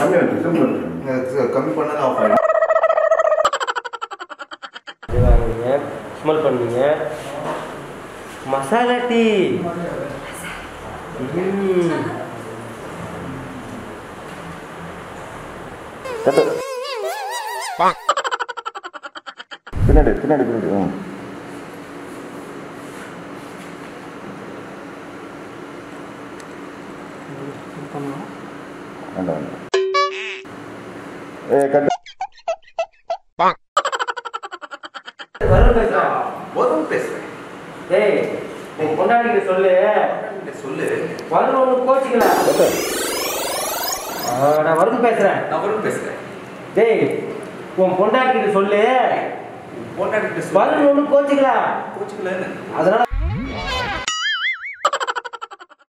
கம்மி வந்து சிம்பிள் கம்மி பண்ண ஆஃப் ஆகிடும் இது வாங்குவீங்க ஸ்மெல் பண்ணுவீங்க மசாலா டீ ம். கட்டு பின்னாடி பின்னாடி பின்னாடி ம் வேண்டாம் வேண்டாம் ஏ கட்டு வருண் பேசுறேன் வரும் பேசுறேன் டேய் உன் பொண்டாட்டிக்கு சொல்லு சொல்லு வருண் ஒன்று கோச்சிக்கல கட்டு நான் வருண் பேசுறேன் நான் வரும் பேசுறேன் டேய் உன் பொண்டாட்டிக்கு சொல்லு போட்டாடி வருண் ஒன்று கோச்சிக்கல கோச்சுக்கல அதனால